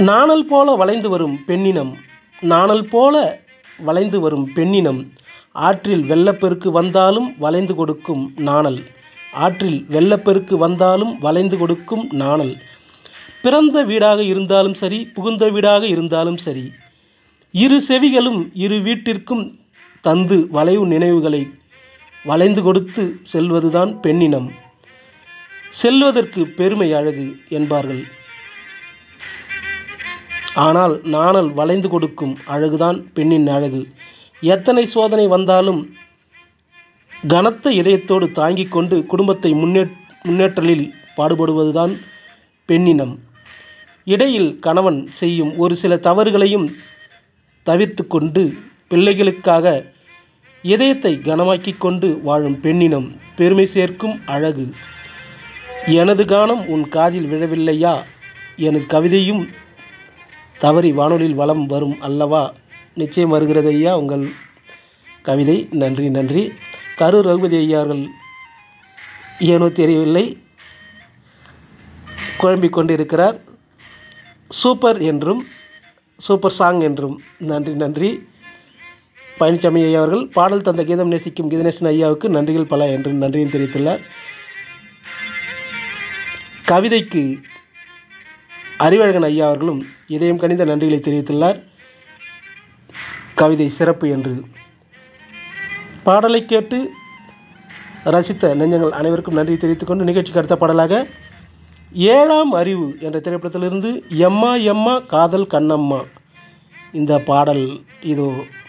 நாணல் போல வளைந்து வரும் பெண்ணினம் நாணல் போல வளைந்து வரும் பெண்ணினம் ஆற்றில் வெள்ளப்பெருக்கு வந்தாலும் வளைந்து கொடுக்கும் நாணல் ஆற்றில் வெள்ளப்பெருக்கு வந்தாலும் வளைந்து கொடுக்கும் நாணல் பிறந்த வீடாக இருந்தாலும் சரி புகுந்த வீடாக இருந்தாலும் சரி இரு செவிகளும் இரு வீட்டிற்கும் தந்து வளைவு நினைவுகளை வளைந்து கொடுத்து செல்வதுதான் பெண்ணினம் செல்வதற்கு பெருமை அழகு என்பார்கள் ஆனால் நாணல் வளைந்து கொடுக்கும் அழகுதான் பெண்ணின் அழகு எத்தனை சோதனை வந்தாலும் கனத்த இதயத்தோடு தாங்கிக் கொண்டு குடும்பத்தை முன்னே முன்னேற்றலில் பாடுபடுவதுதான் பெண்ணினம் இடையில் கணவன் செய்யும் ஒரு சில தவறுகளையும் தவிர்த்து கொண்டு பிள்ளைகளுக்காக இதயத்தை கனமாக்கிக் கொண்டு வாழும் பெண்ணினம் பெருமை சேர்க்கும் அழகு எனது கானம் உன் காதில் விழவில்லையா எனது கவிதையும் தவறி வானொலியில் வலம் வரும் அல்லவா நிச்சயம் வருகிறது ஐயா உங்கள் கவிதை நன்றி நன்றி கரூர் ரகுபதி ஐயா அவர்கள் ஏனோ தெரியவில்லை குழம்பிக் கொண்டிருக்கிறார் சூப்பர் என்றும் சூப்பர் சாங் என்றும் நன்றி நன்றி பழனிசாமி ஐயா அவர்கள் பாடல் தந்த கீதம் நேசிக்கும் கீதநேசன் ஐயாவுக்கு நன்றிகள் பல என்று நன்றியும் தெரிவித்துள்ளார் கவிதைக்கு அறிவழகன் ஐயா அவர்களும் இதயம் கணிந்த நன்றிகளை தெரிவித்துள்ளார் கவிதை சிறப்பு என்று பாடலை கேட்டு ரசித்த நெஞ்சங்கள் அனைவருக்கும் நன்றி தெரிவித்துக்கொண்டு நிகழ்ச்சிக்கு அடுத்த பாடலாக ஏழாம் அறிவு என்ற திரைப்படத்திலிருந்து எம்மா எம்மா காதல் கண்ணம்மா இந்த பாடல் இதோ